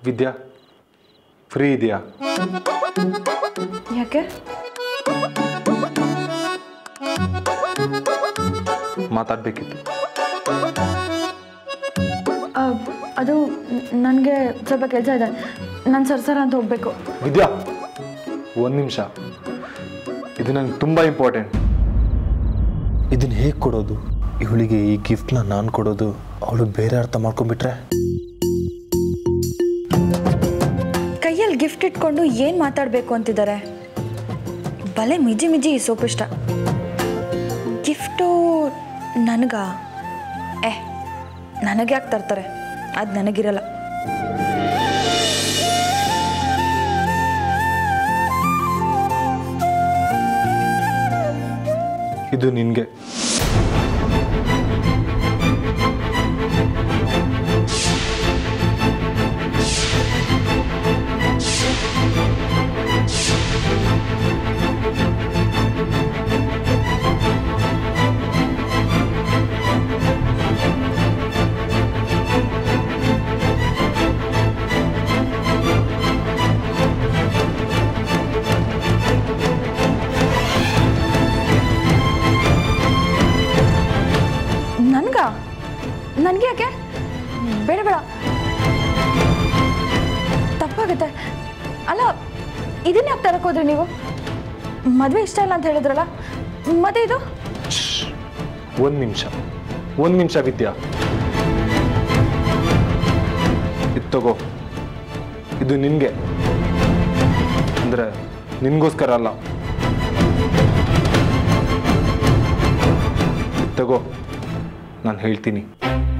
ವಿದ್ಯಾ free ಇದೆಯಾ ಯಾಕೆ ಮಾತಾಡಬೇಕಿತ್ತು ಆ, ಅದು ನನಗೆ ಸ್ವಲ್ಪ ಕೆಲಸ ಇದೆ ನಾನು ಸರ್ಸರ ಅಂತ ಹೋಗಬೇಕು ವಿದ್ಯಾ ಒಂದು ನಿಮಿಷ ಇದು ನಂಗೆ ತುಂಬ ಇಂಪಾರ್ಟೆಂಟ್ ಇದನ್ನ ಹೇಗೆ ಕೊಡೋದು ಇವಳಿಗೆ ಈ ಗಿಫ್ಟ್ನ ನಾನು ಕೊಡೋದು ಅವಳು ಬೇರೆ ಅರ್ಥ ಮಾಡ್ಕೊಂಡ್ಬಿಟ್ರೆ ಕೈಯಲ್ಲಿ ಗಿಫ್ಟ್ ಇಟ್ಕೊಂಡು ಏನು ಮಾತಾಡಬೇಕು ಅಂತಿದ್ದಾರೆ ಬಲೆ ಮಿಜಿ ಮಿಜಿ ಈ ಸೋಪಿಷ್ಟ ಗಿಫ್ಟು ನನಗ ಏ ನನಗೆ ಯಾಕೆ ತರ್ತಾರೆ ಅದು ನನಗಿರಲ್ಲ ಇದು ನಿನಗೆ ನನ್ಗ ನನಗೆ ಯಾಕೆ ಬೇಡ ಬೇಡ ತಪ್ಪಾಗುತ್ತೆ ಅಲ್ಲ ಇದನ್ನ ಯಾಕೆ ತರಕ್ ಹೋದ್ರಿ ನೀವು ಮದುವೆ ಇಷ್ಟ ಇಲ್ಲ ಅಂತ ಹೇಳಿದ್ರಲ್ಲ ಮತ್ತೆ ಇದು ಒಂದು ನಿಮಿಷ ಒಂದು ನಿಮಿಷ ವಿದ್ಯಾ ಇದು ತಗೋ ಇದು ನಿನಗೆ ಅಂದರೆ ನಿನಗೋಸ್ಕರ ಅಲ್ಲ ಇದು ತಗೋ ನಾನು ಹೇಳ್ತೀನಿ